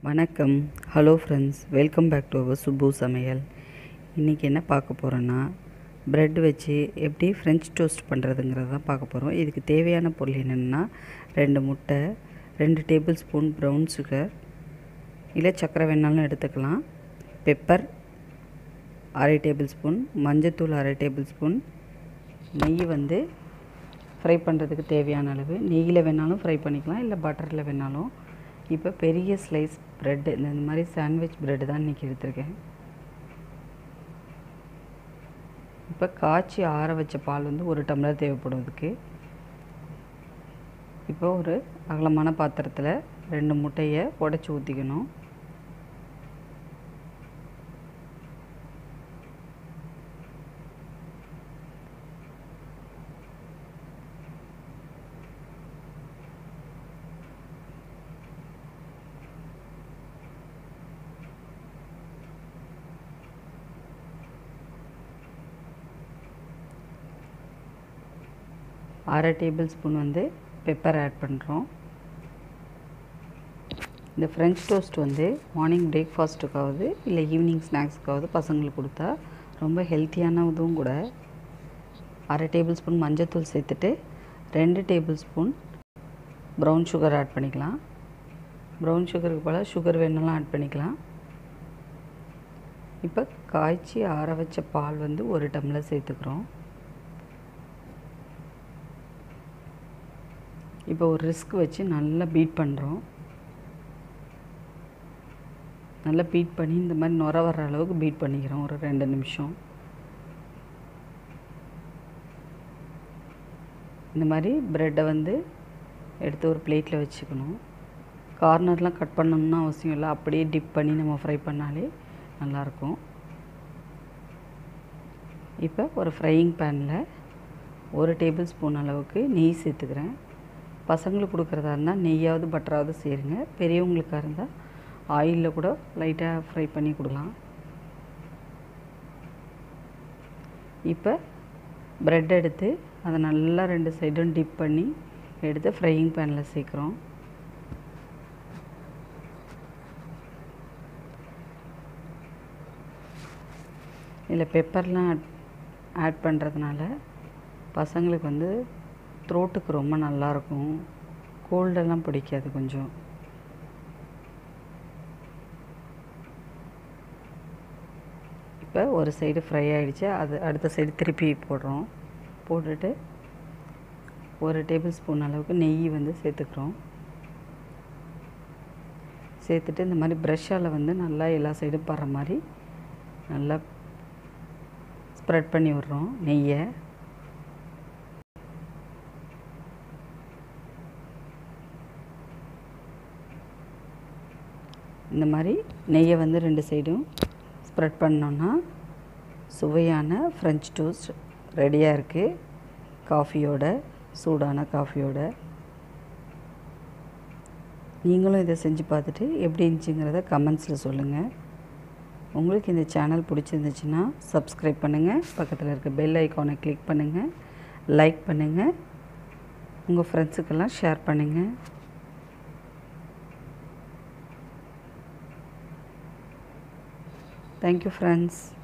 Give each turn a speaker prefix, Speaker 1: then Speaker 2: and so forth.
Speaker 1: வணக்கம் hello friends welcome back to our Subbu சமையல் இன்றைக்கி என்ன பார்க்க போகிறோன்னா ப்ரெட் வச்சு எப்படி ஃப்ரெஞ்ச் டோஸ்ட் பண்ணுறதுங்கிறது தான் பார்க்க போகிறோம் இதுக்கு தேவையான பொருள் என்னென்னா ரெண்டு முட்டை ரெண்டு டேபிள் ஸ்பூன் ப்ரௌன் சுகர் இல்லை சர்க்கரை வேணாலும் எடுத்துக்கலாம் பெப்பர் அரை டேபிள் ஸ்பூன் மஞ்சத்தூள் அரை டேபிள் ஸ்பூன் நெய் வந்து ஃப்ரை பண்ணுறதுக்கு தேவையான அளவு நெய்யில் வேணாலும் ஃப்ரை பண்ணிக்கலாம் இல்லை பட்டரில் வேணாலும் இப்போ பெரிய ஸ்லைஸ் ப்ரெட்டு இந்த மாதிரி சாண்ட்விச் ப்ரெட்டு தான் இன்றைக்கி எடுத்திருக்கேன் இப்போ காய்ச்சி ஆற வச்ச பால் வந்து ஒரு டம்ளர் தேவைப்படும் இதுக்கு இப்போ ஒரு அகலமான பாத்திரத்தில் ரெண்டு முட்டையை உடச்சி ஊற்றிக்கணும் அரை டேபிள் ஸ்பூன் வந்து பெப்பர் ஆட் பண்ணுறோம் இந்த ஃப்ரெஞ்ச் டோஸ்ட் வந்து மார்னிங் பிரேக்ஃபாஸ்ட்டுக்காவது இல்லை ஈவினிங் ஸ்நாக்ஸுக்காவது பசங்களுக்கு கொடுத்தா ரொம்ப ஹெல்த்தியான இதுவும் கூட அரை டேபிள் ஸ்பூன் மஞ்சத்தூள் சேர்த்துட்டு ரெண்டு tablespoon brown sugar add பண்ணிக்கலாம் ப்ரௌன் சுகருக்கு போல் சுகர் வேணாலும் ஆட் பண்ணிக்கலாம் இப்போ காய்ச்சி ஆற வச்ச பால் வந்து ஒரு டம்ளர் சேர்த்துக்கிறோம் இப்போ ஒரு ரிஸ்க் வச்சு நல்லா பீட் பண்ணுறோம் நல்லா பீட் பண்ணி இந்த மாதிரி நுர வர்ற அளவுக்கு பீட் பண்ணிக்கிறோம் ஒரு ரெண்டு நிமிஷம் இந்த மாதிரி ப்ரெட்டை வந்து எடுத்து ஒரு பிளேட்டில் வச்சுக்கணும் கார்னர்லாம் கட் பண்ணணும்னு அவசியம் இல்லை அப்படியே டிப் பண்ணி நம்ம ஃப்ரை பண்ணாலே நல்லாயிருக்கும் இப்போ ஒரு ஃப்ரையிங் பேனில் ஒரு டேபிள் ஸ்பூன் அளவுக்கு நெய் சேர்த்துக்கிறேன் பசங்களுக்கு கொடுக்குறதா இருந்தால் நெய்யாவது பட்டராவது சேருங்க பெரியவங்களுக்காக இருந்தால் ஆயிலில் கூட லைட்டாக ஃப்ரை பண்ணி கொடுக்கலாம் இப்போ ப்ரெட் எடுத்து அதை நல்லா ரெண்டு சைடும் டிப் பண்ணி எடுத்து ஃப்ரையிங் பேனில் சேர்க்குறோம் இதில் பெப்பர்லாம் ஆட் ஆட் பண்ணுறதுனால பசங்களுக்கு வந்து த்ரோட்டுக்கு ரொம்ப நல்லாயிருக்கும் கோல்டெல்லாம் பிடிக்காது கொஞ்சம் இப்போ ஒரு சைடு ஃப்ரை ஆகிடுச்சு அது அடுத்த சைடு திருப்பி போடுறோம் போட்டுட்டு ஒரு டேபிள் ஸ்பூன் அளவுக்கு நெய் வந்து சேர்த்துக்கிறோம் சேர்த்துட்டு இந்த மாதிரி ப்ரெஷ்ஷால் வந்து நல்லா எல்லா சைடும் படுற மாதிரி நல்லா ஸ்ப்ரெட் பண்ணி விட்றோம் நெய்யை இந்த மாதிரி நெய்யை வந்து ரெண்டு சைடும் ஸ்ப்ரெட் பண்ணோன்னா சுவையான ஃப்ரெஞ்ச் டோஸ்ட் ரெடியாக இருக்குது காஃபியோட சூடான காஃபியோட நீங்களும் இதை செஞ்சு பார்த்துட்டு எப்படி இருந்துச்சுங்கிறத கமெண்ட்ஸில் சொல்லுங்கள் உங்களுக்கு இந்த சேனல் பிடிச்சிருந்துச்சுன்னா சப்ஸ்கிரைப் பண்ணுங்கள் பக்கத்தில் இருக்க பெல் ஐக்கானை கிளிக் பண்ணுங்கள் லைக் பண்ணுங்கள் உங்கள் ஃப்ரெண்ட்ஸுக்கெல்லாம் ஷேர் பண்ணுங்கள் Thank you, friends.